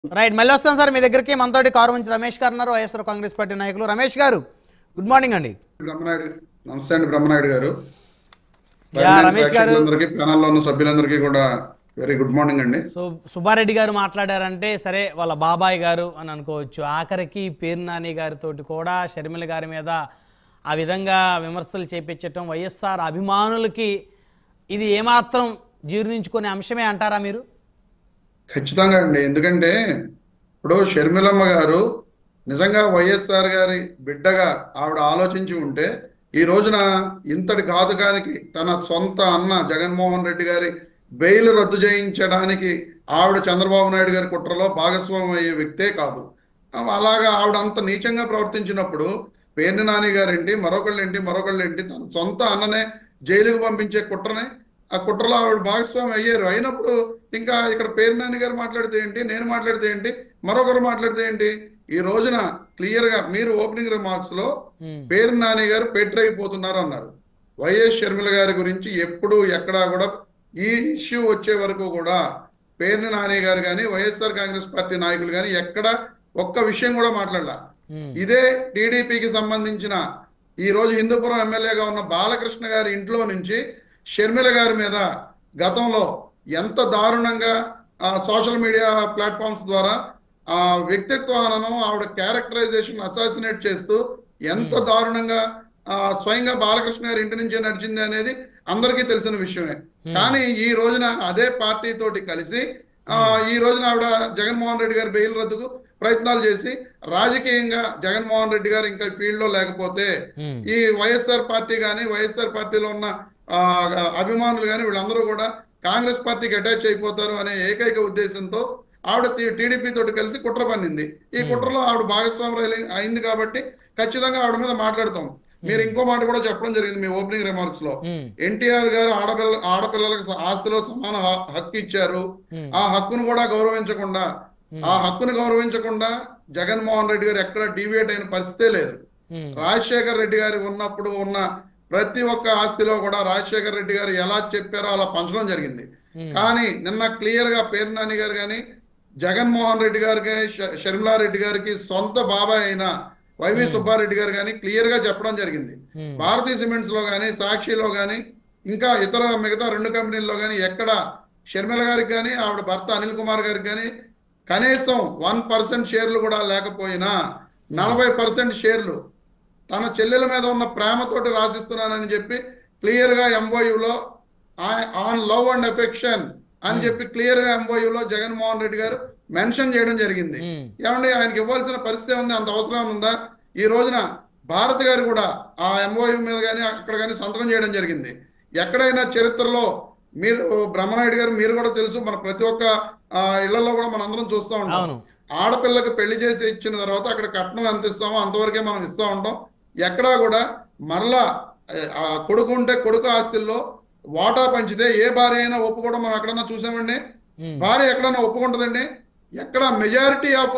Right మళ్ళీ వస్తాం sir మీ దగ్గరికి మనతోటి కారు మంచి రమేష్ గారు ఉన్నారు వైఎస్ఆర్ కాంగ్రెస్ పార్టీ నాయకులు రమేష్ గారు గుడ్ మార్నింగ్ అండి బ్రహ్మనాయుడు నమస్తే అండి బ్రహ్మనాయుడు గారు యా, రమేష్ గారు. అందరికి ప్యానల్లో ఉన్న సభ్యులందరికీ కూడా వెరీ గుడ్ మార్నింగ్ అండి సో సుబ్బారెడ్డి గారు మాట్లాడారంటే సరే వాళ్ళ బాబాయ్ గారు అని అనుకోవచ్చు ఆఖరికి పేరు నాని గారితో కూడా షర్మిల గారి మీద ఆ విధంగా విమర్శలు చేపించటం వైఎస్ఆర్ అభిమానులకి ఇది ఏమాత్రం జీర్ణించుకునే అంశమే అంటారా మీరు ఖచ్చితంగా అండి ఎందుకంటే ఇప్పుడు షర్మిలమ్మ గారు నిజంగా వైఎస్ఆర్ గారి బిడ్డగా ఆవిడ ఆలోచించి ఉంటే ఈ రోజున ఇంతటి ఘాతుకానికి తన సొంత అన్న జగన్మోహన్ రెడ్డి గారి బెయిల్ రద్దు చేయించడానికి ఆవిడ చంద్రబాబు నాయుడు గారి కుట్రలో భాగస్వామి అయ్యే వ్యక్తే కాదు అలాగా ఆవిడ అంత నీచంగా ప్రవర్తించినప్పుడు పేర్ని నాని గారేంటి మరొకళ్ళు ఏంటి మరొకళ్ళు ఏంటి తన సొంత అన్ననే జైలుకు పంపించే కుట్రనే ఆ కుట్రలో ఆవిడ భాగస్వామి అయ్యారు అయినప్పుడు ఇంకా ఇక్కడ పేరు నాని గారు మాట్లాడితే ఏంటి నేను మాట్లాడితే ఏంటి మరొకరు మాట్లాడితే ఏంటి ఈ రోజున క్లియర్ గా మీరు ఓపెనింగ్ రిమార్క్స్ లో Hmm. పేరు నాని గారు పెట్టరైపోతున్నారు అన్నారు వైఎస్ షర్మిల గారి గురించి ఎప్పుడు ఎక్కడా కూడా ఈ ఇష్యూ వచ్చే వరకు కూడా పేర్ని నాని గారు కానీ వైఎస్ఆర్ కాంగ్రెస్ పార్టీ నాయకులు కానీ ఎక్కడ ఒక్క విషయం కూడా మాట్లాడలా Hmm. ఇదే టీడీపీకి సంబంధించిన ఈ రోజు హిందూపురం ఎమ్మెల్యేగా ఉన్న బాలకృష్ణ గారి ఇంట్లో నుంచి షర్మిల గారి మీద గతంలో ఎంత దారుణంగా సోషల్ మీడియా ప్లాట్ఫామ్స్ ద్వారా ఆ వ్యక్తిత్వ హననం ఆవిడ క్యారెక్టరైజేషన్ అసాసినేట్ చేస్తూ ఎంత దారుణంగా ఆ, స్వయంగా బాలకృష్ణ గారి ఇంటి నుంచే నడిచింది అనేది అందరికీ తెలిసిన విషయమే కానీ ఈ రోజున అదే పార్టీ తోటి కలిసి ఆ, ఈ రోజున ఆవిడ జగన్మోహన్ రెడ్డి గారి బెయిల్ రద్దుకు ప్రయత్నాలు చేసి రాజకీయంగా జగన్మోహన్ రెడ్డి గారు ఇంకా ఫీల్డ్ లో లేకపోతే Hmm. ఈ వైఎస్ఆర్ పార్టీ కానీ వైఎస్ఆర్ పార్టీలో ఉన్న ఆ, అభిమానులు కానీ వీళ్ళందరూ కూడా కాంగ్రెస్ పార్టీకి అటాచ్ అయిపోతారు అనే ఏకైక ఉద్దేశంతో ఆవిడ టీడీపీ తోటి కలిసి కుట్ర పన్నింది ఈ కుట్రలో ఆవిడ భాగస్వామి అయింది కాబట్టి ఖచ్చితంగా ఆవిడ మీద మాట్లాడతాం మీరు ఇంకో మాట కూడా చెప్పడం జరిగింది మీ ఓపెనింగ్ రిమార్క్స్ లో Hmm. ఎన్టీఆర్ గారు ఆడపిల్ల ఆడపిల్లలకు స- ఆస్తిలో సమాన హ- హక్కు ఇచ్చారు Hmm. ఆ హక్కును కూడా గౌరవించకుండా ఆ హక్కును గౌరవించకుండా జగన్మోహన్ రెడ్డి గారు ఎక్కడ డీవియేట్ అయిన పరిస్థితే లేదు Hmm. రాజశేఖర్ రెడ్డి గారు ఉన్నప్పుడు ఉన్న ప్రతి ఒక్క ఆస్తిలో కూడా రాజశేఖర్ రెడ్డి గారు ఎలా చెప్పారో అలా పంచడం జరిగింది కానీ నిన్న క్లియర్ గా పేరు నాని గారు కానీ జగన్మోహన్ రెడ్డి గారికి ష- షర్మిలారెడ్డి గారికి సొంత బాబాయ్ అయిన వైవి సుబ్బారెడ్డి గారు కానీ క్లియర్ గా చెప్పడం జరిగింది Hmm. భారతీ సిమెంట్స్ లో కానీ సాక్షిలో కానీ ఇంకా ఇతర మిగతా రెండు కంపెనీల్లో కానీ ఎక్కడ షర్మిల గారికి కానీ ఆవిడ భర్త అనిల్ కుమార్ గారికి కానీ కనీసం వన్ పర్సెంట్ షేర్లు కూడా లేకపోయినా నలభై పర్సెంట్ షేర్లు తన చెల్లెల మీద ఉన్న ప్రేమతోటి రాసిస్తున్నానని చెప్పి క్లియర్ గా ఎంఓయులో ఆన్ లవ్ అండ్ ఎఫెక్షన్ అని చెప్పి క్లియర్ గా ఎంఓయులో జగన్మోహన్ రెడ్డి గారు మెన్షన్ చేయడం జరిగింది Hmm. ఏమండి ఆయనకి ఇవ్వాల్సిన పరిస్థితి ఉంది అంత అవసరం ఉందా ఈ రోజున భారత్ గారు కూడా ఆ ఎంఓయు మీద కానీ అక్కడ కానీ సంతకం చేయడం జరిగింది ఎక్కడైనా చరిత్రలో మీరు బ్రహ్మనాయుడు గారు మీరు కూడా తెలుసు మన ప్రతి ఒక్క ఆ, ఇళ్లలో కూడా మనం అందరం చూస్తూ ఉంటాం అవును. ఆడపిల్లకి పెళ్లి చేసి ఇచ్చిన తర్వాత అక్కడ కట్నం ఎంత ఇస్తామో అంతవరకే మనం ఇస్తూ ఉంటాం ఎక్కడా కూడా మరలా ఆ, కొడుకు ఉంటే కొడుకు ఆస్తుల్లో వాటా పంచితే ఏ భార్య అయినా ఒప్పుకోవడం మనం ఎక్కడన్నా చూసామండి Hmm. భార్య ఎక్కడన్నా ఒప్పుకుంటుందండి ఎక్కడ మెజారిటీ ఆఫ్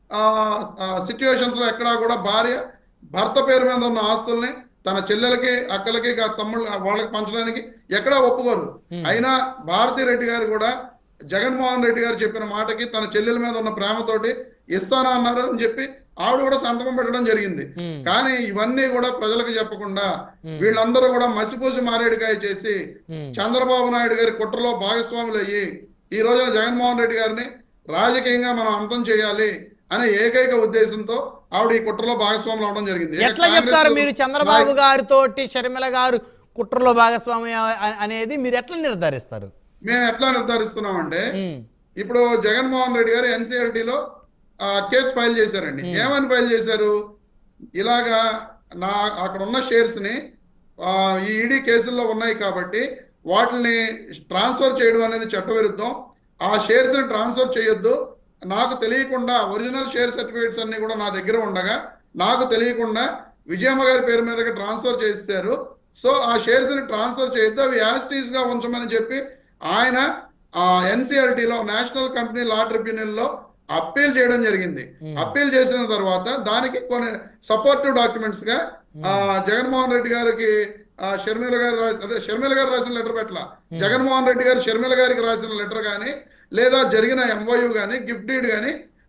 సిచ్యువేషన్స్ లో ఎక్కడా కూడా భార్య భర్త పేరు మీద ఉన్న ఆస్తుల్ని తన చెల్లెలకి అక్కలకి గా- తమ్ముళ్ళ వాళ్ళకి పంచడానికి ఎక్కడా ఒప్పుకోరు అయినా భారతీ రెడ్డి గారు కూడా జగన్మోహన్ రెడ్డి గారు చెప్పిన మాటకి తన చెల్లెల మీద ఉన్న ప్రేమతోటి ఇస్తానా అన్నారు అని చెప్పి ఆవిడ కూడా సంతకం పెట్టడం జరిగింది Hmm. కానీ ఇవన్నీ కూడా ప్రజలకు చెప్పకుండా వీళ్ళందరూ కూడా మసిపూసి మారేడుకాయ చేసి Hmm. చంద్రబాబు నాయుడు గారి కుట్రలో భాగస్వాములు అయ్యి ఈ రోజున జగన్మోహన్ రెడ్డి గారిని రాజకీయంగా మనం అంతం చేయాలి అనే ఏకైక ఉద్దేశంతో ఆవిడ ఈ కుట్రలో భాగస్వాములు అవడం జరిగింది ఇక ఎట్లా కాంగ్రెస్ చెప్తారు మీరు చంద్రబాబు నాయకులు- గారితో షర్మిల గారు కుట్రలో భాగస్వామి అ- అనేది మీరు ఎట్లా నిర్ధారిస్తారు మేము ఎట్లా నిర్ధారిస్తున్నామంటే ఉమ్, ఇప్పుడు జగన్మోహన్ రెడ్డి గారు NCLT లో ఆ, కేసు ఫైల్ చేశారండి ఏమని ఫైల్ చేశారు ఇలాగా నా అక్కడ ఉన్న షేర్స్ ని ఆ, ఈ ఈడీ కేసుల్లో ఉన్నాయి కాబట్టి వాటిని ట్రాన్స్ఫర్ చేయడం అనేది చట్టవిరుద్ధం ఆ షేర్స్ ని ట్రాన్స్ఫర్ చేయొద్దు నాకు తెలియకుండా ఒరిజినల్ షేర్ సర్టిఫికేట్స్ అన్ని కూడా నా దగ్గర ఉండగా నాకు తెలియకుండా విజయమ్మ గారి పేరు మీదకి ట్రాన్స్ఫర్ చేశారు సో ఆ షేర్స్ ని ట్రాన్స్ఫర్ చేయొద్దు అవి యాస్టీస్ గా ఉంచమని చెప్పి ఆయన ఆ ఎన్సిఎల్టీలో నేషనల్ కంపెనీ లా ట్రిబ్యునల్ లో అప్పీల్ చేయడం జరిగింది అప్పీల్ చేసిన తర్వాత దానికి కొన్ని సపోర్టివ్ డాక్యుమెంట్స్ గా ఆ, జగన్మోహన్ రెడ్డి గారికి ఆ, షర్మిల గారు రా- అదే షర్మిల గారు రాసిన లెటర్ పెట్టల జగన్మోహన్ రెడ్డి గారు షర్మిల గారికి రాసిన లెటర్ కానీ లేదా జరిగిన ఎంఓయు కానీ గిఫ్ట్ డీడ్ కానీ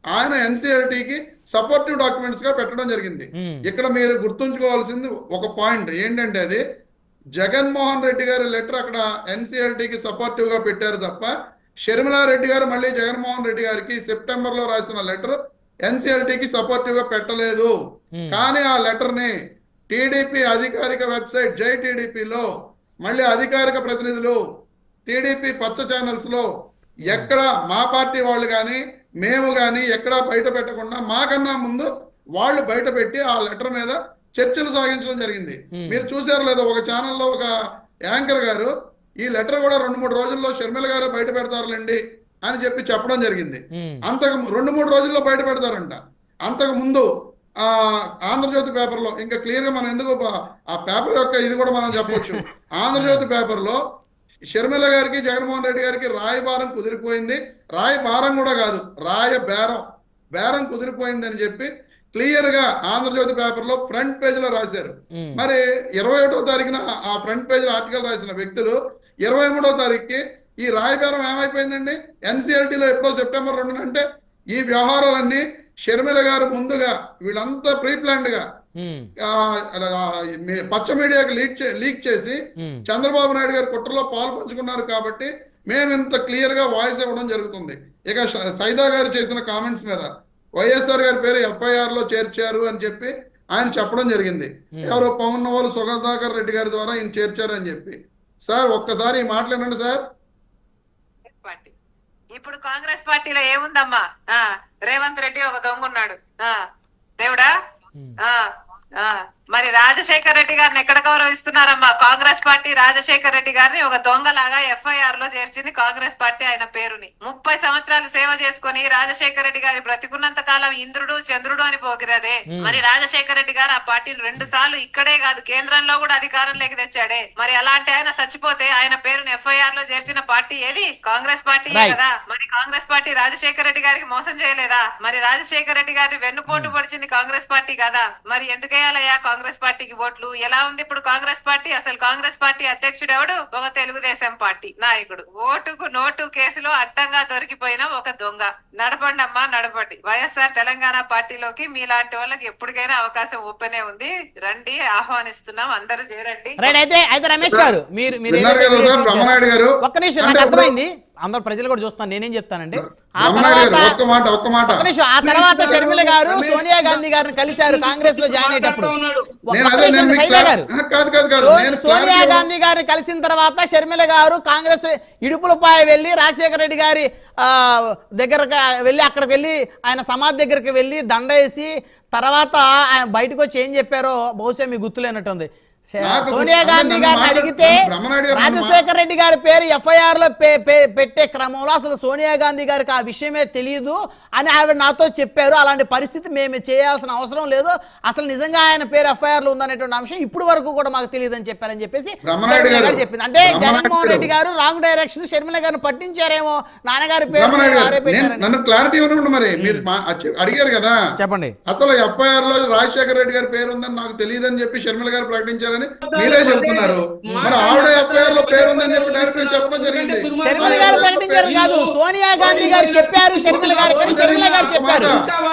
ఆయన ఎన్సిఎల్టీకి సపోర్టివ్ డాక్యుమెంట్స్ గా పెట్టడం జరిగింది Hmm. ఇక్కడ మీరు గుర్తుంచుకోవాల్సింది ఒక పాయింట్ ఏంటంటే అది జగన్మోహన్ రెడ్డి గారి లెటర్ అక్కడ ఎన్సిఎల్టీకి సపోర్టివ్ గా పెట్టారు తప్ప షర్మిలారెడ్డి గారు మళ్ళీ జగన్మోహన్ రెడ్డి గారికి సెప్టెంబర్ లో రాసిన లెటర్ ఎన్సిఎల్టీకి సపోర్టివ్ గా పెట్టలేదు Hmm. కానీ ఆ లెటర్ ని టీడీపీ అధికారిక వెబ్సైట్ జై టీడీపీలో మళ్ళీ అధికారిక ప్రతినిధులు టీడీపీ పచ్చ ఛానల్స్ లో ఎక్కడ మా పార్టీ వాళ్ళు కానీ మేము కానీ ఎక్కడా బయట పెట్టకుండా మాకన్నా ముందు వాళ్ళు బయట పెట్టి ఆ లెటర్ మీద చర్చలు సాగించడం జరిగింది Hmm. మీరు చూసారు లేదో ఒక ఛానల్లో ఒక యాంకర్ గారు ఈ లెటర్ కూడా రెండు మూడు రోజుల్లో షర్మిల గారు బయట పెడతారులేండి అని చెప్పి చెప్పడం జరిగింది ఉమ్, అంతకు రెండు మూడు రోజుల్లో బయట పెడతారంట అంతకు ముందు ఆ ఆంధ్రజ్యోతి పేపర్లో ఇంకా క్లియర్ గా మనం ఎందుకు ప- ఆ పేపర్ యొక్క ఇది కూడా మనం చెప్పొచ్చు ఆంధ్రజ్యోతి పేపర్లో షర్మిల గారికి జగన్మోహన్ రెడ్డి గారికి రాయబారం కుదిరిపోయింది రాయబారం కూడా కాదు రాయ బేరం బేరం కుదిరిపోయింది అని చెప్పి క్లియర్ గా ఆంధ్రజ్యోతి పేపర్ లో ఫ్రంట్ పేజ్ లో రాశారు ఉమ్, మరి ఇరవై ఒకటో తారీఖున ఆ ఫ్రంట్ పేజ్ ఆర్టికల్ రాసిన వ్యక్తులు ఇరవై మూడో తారీఖుకి ఈ రాయబారం ఏమైపోయిందండి ఎన్సిఎల్టీ లో ఎప్పుడో సెప్టెంబర్ రెండున అంటే ఈ వ్యవహారాలన్నీ షర్మిల గారు ముందుగా వీళ్ళంతా ప్రీ ప్లాన్డ్ గా ఉమ్, ఆ, ఆ, మీ- పచ్చ మీడియాకి లీక్ చే లీక్ చేసి ఉమ్, చంద్రబాబు నాయుడు గారు కుట్రలో పాలు పంచుకున్నారు కాబట్టి మేము ఇంత క్లియర్ గా వాయిస్ ఇవ్వడం జరుగుతుంది ఇక ష- సైదా గారు చేసిన కామెంట్స్ మీద వైఎస్ఆర్ గారి పేరు ఎఫ్ఐఆర్ లో చేర్చారు అని చెప్పి ఆయన చెప్పడం జరిగింది ఎవరో పవన్ వాళ్ళు సుగంధాకర్ రెడ్డి గారి ద్వారా ఈయన చేర్చారు అని చెప్పి సార్ ఒక్కసారి ఈ మాటలు వినండి సార్ కాంగ్రెస్ పార్టీ ఇప్పుడు కాంగ్రెస్ పార్టీలో ఏముందమ్మా ఆ రేవంత్ రెడ్డి ఒక దొంగ ఉన్నాడు ఆ దేవుడా ఆ ఆ మరి రాజశేఖర్ రెడ్డి గారిని ఎక్కడ గౌరవిస్తున్నారమ్మా కాంగ్రెస్ పార్టీ రాజశేఖర్ రెడ్డి గారిని ఒక దొంగలాగా ఎఫ్ఐఆర్ లో చేర్చింది కాంగ్రెస్ పార్టీ ఆయన పేరుని ముప్పై సంవత్సరాలు సేవ చేసుకుని రాజశేఖర్ రెడ్డి గారి బ్రతికున్నంత కాలం ఇంద్రుడు చంద్రుడు అని పోగిరాడే మరి రాజశేఖర్ రెడ్డి గారు ఆ పార్టీని రెండు సార్లు ఇక్కడే కాదు కేంద్రంలో కూడా అధికారంలోకి తెచ్చాడే మరి అలాంటి ఆయన చచ్చిపోతే ఆయన పేరుని ఎఫ్ఐఆర్ లో చేర్చిన పార్టీ ఏది కాంగ్రెస్ పార్టీ Right. కదా మరి కాంగ్రెస్ పార్టీ రాజశేఖర రెడ్డి గారికి మోసం చేయలేదా మరి రాజశేఖర రెడ్డి గారిని వెన్నుపోటు పడిచింది కాంగ్రెస్ పార్టీ కదా మరి ఎందుకేయాలయ్యా కాంగ్రెస్ పార్టీకి ఓట్లు ఎలా ఉంది ఇప్పుడు కాంగ్రెస్ పార్టీ అసలు కాంగ్రెస్ పార్టీ అధ్యక్షుడు ఎవడు ఒక తెలుగుదేశం పార్టీ నాయకుడు ఓటుకు నోటు కేసులో అడ్డంగా దొరికిపోయిన ఒక దొంగ నడపండి అమ్మా నడపండి వైఎస్ఆర్ తెలంగాణ పార్టీలోకి మీలాంటి వాళ్ళకి ఎప్పటికైనా అవకాశం ఓపెనే ఉంది రండి ఆహ్వానిస్తున్నాం అందరూ చేరండి రైట్ అయితే అయితే రమేష్ గారు మీరు మీరు విన్నారు ఏదైతే కదా సార్ చేశారో- బ్రహ్మనాయుడు గారు ఒక్క నిమిషం అంటే నాకు ఇప్పుడు- అర్థమైంది అందరు ప్రజలు కూడా చూస్తున్నారు నేనేం చెప్తానంటే ఆ బ్రహ్మనాయుడు గారు తర్వాత ఒక్క మాట ఒక్క మాట ఒక్క నిమిషం ఆ తర్వాత షర్మిల గారు సోనియా గాంధీ గారిని కలిశారు కాంగ్రెస్ లో జాయిన్ అయ్యేటప్పుడు ఒక్క నేను అదే నేను నిమిషం మీకు సైదా క్లా- గారు ఆ, కాదు కాదు కాదు సో- నేను సోనియా clarity గాంధీ గారిని కలిసిన తర్వాత షర్మిల గారు కాంగ్రెస్ ఇడుపులపాయ వెళ్ళి రాజశేఖర రెడ్డి గారి ఆ, దగ్గరకు వెళ్ళి అక్కడికి వెళ్ళి ఆయన సమాధి దగ్గరికి వెళ్ళి దండ వేసి తర్వాత ఆయన బయటకు వచ్చి ఏం చెప్పారో బహుశా మీకు గుర్తులేనట్టుంది శ- నాకు సోనియా గుర్తు- గాంధీ నన్ను గారిని మాట్లాడు- అడిగితే నన్ను బ్రహ్మనాయుడు గారు నన్ను రాజశేఖర రెడ్డి గారి పేరు ఎఫ్ఐఆర్ లో పే- పే- పెట్టే క్రమంలో అసలు సోనియా గాంధీ గారికి ఆ విషయమే తెలియదు అని ఆవిడ నాతో చెప్పారు అలాంటి పరిస్థితి మేము చేయాల్సిన అవసరం లేదు అసలు నిజంగా ఆయన పేరు ఎఫ్ఐఆర్ లో ఉందనేటువంటి అంశం ఇప్పుడు వరకు కూడా మాకు తెలియదు అని చెప్పారని చెప్పేసి బ్రహ్మనాయుడు షర్మిల గారు, గారు చెప్పింది అంటే బ్రహ్మనాయుడు జగన్మోహన్ రెడ్డి గారు. గారు రాంగ్ డైరెక్షన్ షర్మిల గారిని పట్టించారేమో నాన్నగారి పేరు బ్రహ్మనాయుడు గారు వారే నేను పెట్టారని నన్ను క్లారిటీ ఇవ్వకుండా మరి మీరు మా- అచ్చి- అడిగారు కదా చెప్పండి అసలు ఎఫ్ఐఆర్ లో రాజశేఖర రెడ్డి గారి పేరు ఉందని నాకు తెలియదని చెప్పి షర్మిల గారు ప్రకటించారని మీరే చెప్తున్నారు మరి ఆవిడ ఎఫ్ఐఆర్ లో పేరు ఉందని చెప్పి డైరెక్ట్ గా చెప్పడం జరిగింది షర్మిల గారు ప్రకటించారు కాదు సోనియా గాంధీ గారు చెప్పారు షర్మిల గారు కానీ షర్మిల గారు చెప్పారు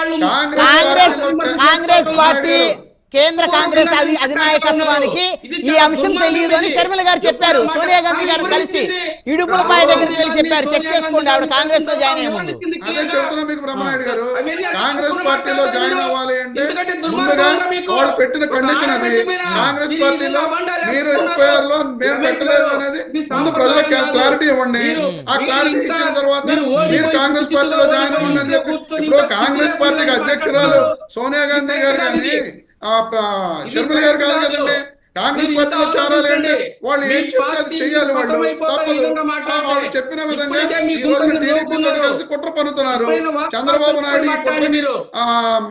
కాంగ్రెస్ కాంగ్రెస్ పార్టీ కేంద్ర కాంగ్రెస్ అధి అధినాయకత్వానికి ఈ అంశం తెలియదు అని షర్మిల గారు చెప్పారు సోనియా గాంధీ గారు కలిసి ఇడుపులపాయ దగ్గరికి వెళ్ళి చెప్పారు చెక్ చేసుకోండి ఆవిడ కాంగ్రెస్ లో జాయిన్ అయ్యే ముందు అదే చెప్తున్నా మీకు బ్రహ్మనాయుడు గారు కాంగ్రెస్ పార్టీలో జాయిన్ అవ్వాలి అంటే ముందుగా వాళ్ళు పెట్టిన కండిషన్ అది కాంగ్రెస్ పార్టీలో మీరు ఎఫ్ఐఆర్ లో మేము పెట్టలేదు అనేది ముందు ప్రజలకు క్లారిటీ ఇవ్వండి ఆ క్లారిటీ ఇచ్చిన తర్వాత మీరు కాంగ్రెస్ పార్టీలో జాయిన్ అవ్వండి అని చెప్పి ఇప్పుడు కాంగ్రెస్ పార్టీకి అధ్యక్షురాలు సోనియా గాంధీ గారు కానీ ఆ ప- షర్మిల గారు కాదు కదండి కాంగ్రెస్ పార్టీలో చేరాలి అంటే వాళ్ళు ఏం చెప్తే అది చెయ్యాలి వాళ్ళు తప్పదు ఆ వాళ్ళు చెప్పిన విధంగా ఈ రోజున టీడీపీతో కలిసి కుట్ర పన్నుతున్నారు చంద్రబాబు నాయుడు ఈ కుట్రని ఆ,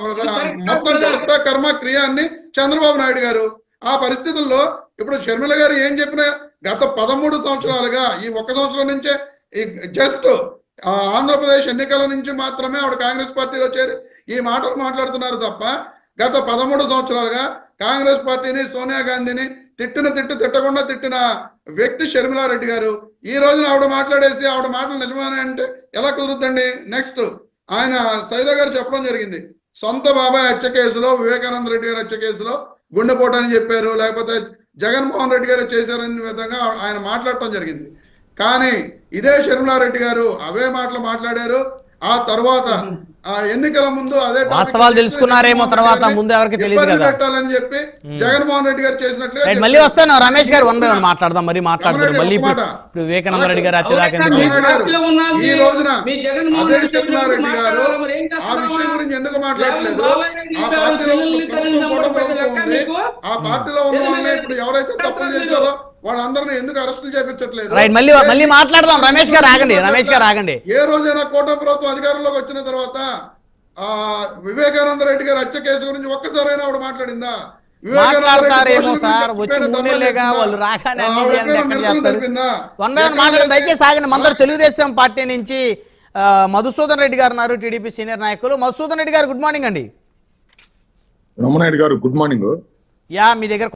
మొత్తం కర్త కర్మ క్రియ అన్ని చంద్రబాబు నాయుడు గారు ఆ పరిస్థితుల్లో ఇప్పుడు షర్మిల గారు ఏం చెప్పినా గత పదమూడు సంవత్సరాలుగా ఈ ఒక్క సంవత్సరం నుంచే జస్ట్ ఆంధ్రప్రదేశ్ ఎన్నికల నుంచి మాత్రమే ఆవిడ కాంగ్రెస్ పార్టీలో చేరి ఈ మాటలు మాట్లాడుతున్నారు తప్ప గత పదమూడు సంవత్సరాలుగా కాంగ్రెస్ పార్టీని సోనియా గాంధీని తిట్టిన తిట్టు తిట్టకుండా తిట్టిన వ్యక్తి షర్మిలారెడ్డి గారు ఈ రోజున ఆవిడ మాట్లాడేసి ఆవిడ మాటలు నిజమేనా అంటే ఎలా కుదురుద్దండి నెక్స్ట్ ఆయన సైద గారు చెప్పడం జరిగింది సొంత బాబాయ్ హత్య కేసులో వివేకానంద రెడ్డి గారి హత్య కేసులో గుండెపోటు అని చెప్పారు లేకపోతే జగన్మోహన్ రెడ్డి గారు చేశారనే విధంగా ఆయన మాట్లాడటం జరిగింది కానీ ఇదే షర్మిలారెడ్డి గారు అవే మాటలు మాట్లాడారు ఆ తర్వాత ఆ ఎన్నికల ముందు అదే topic వాస్తవాలు తీసుకుని తెలుసుకున్నారేమో జగన్మోహన్ తర్వాత, రెడ్డి గారిని ముందు ఎవరికి తెలియదు ఇబ్బంది కదా. పెట్టాలని చెప్పి జగన్మోహన్ రెడ్డి గారు చేసినట్లుగా రైట్, మళ్ళీ వస్తాను రమేష్ గారు వన్ బై వన్ మాట్లాడదాం మరి మాట్లాడతారు మళ్ళీ ఇప్పుడు ఇప్పుడు వివేకానంద రెడ్డి గారు హత్య దాకా ఎందుకు? జగన్మోహన్ రెడ్డి గారు ఈ రోజున మీ జగన్మోహన్ అదే రెడ్డి షర్మిలారెడ్డి గారు మాట్లాడాలి, మరి ఏం ఆ చేస్తావా? విషయం గురించి ఎందుకు మాట్లాడలేదు లేకపోతే బాబాయ్ గారు ఆ చెప్పారు, పార్టీలో చెల్లెల్ని ఇప్పుడు తల్లిని ప్రభుత్వం కూడా చంపడం ప్రభుత్వం లెక్క ఉంది మీకు? ఆ పార్టీలో ఉన్న చెల్లెల్ని వాళ్ళని ఇప్పుడు ఎవరైతే తప్పులు చెప్పలేదు. చేశారో వాళ్ళందరినీ ఎందుకు అరెస్టులు చేపించట్లేదు రైట్ మళ్ళీ మళ్ళీ మాట్లాడదాం రమేష్ గారు ఆగండి రమేష్ గారు ఆగండి ఏ రోజైనా కూటమి ప్రభుత్వం అధికారంలోకి వచ్చిన తర్వాత ఆ వివేకానంద రెడ్డి గారి హత్య కేసు గురించి ఒక్కసారైనా ఆవిడ మాట్లాడిందా వివేకానంద రెడ్డి మాట్లాడతారేమో దోషుల సార్ గురించి వచ్చి ఎప్పుడైనా మూడేళ్ళేగా ధర్నా వాళ్ళు చేసిందా? రాగానే ఆ, అన్ని ఆవిడ చేయాలని ఎక్కడైనా ఎక్కడ నిరసన చేస్తారు తెలిపిందా? వన్ బై వన్ ఎక్కడ మాట్లాడండి చేసి- దయచేసి ఆగండి మందరు తెలుగుదేశం పార్టీ నుంచి ఆ, మధుసూదన్ రెడ్డి గారు ఉన్నారు టీడీపీ సీనియర్ నాయకులు మధుసూదన్ రెడ్డి గారు గుడ్ మార్నింగ్ అండి రమణాయుడు గారు గుడ్ మార్నింగ్ యా మీ దగ్గర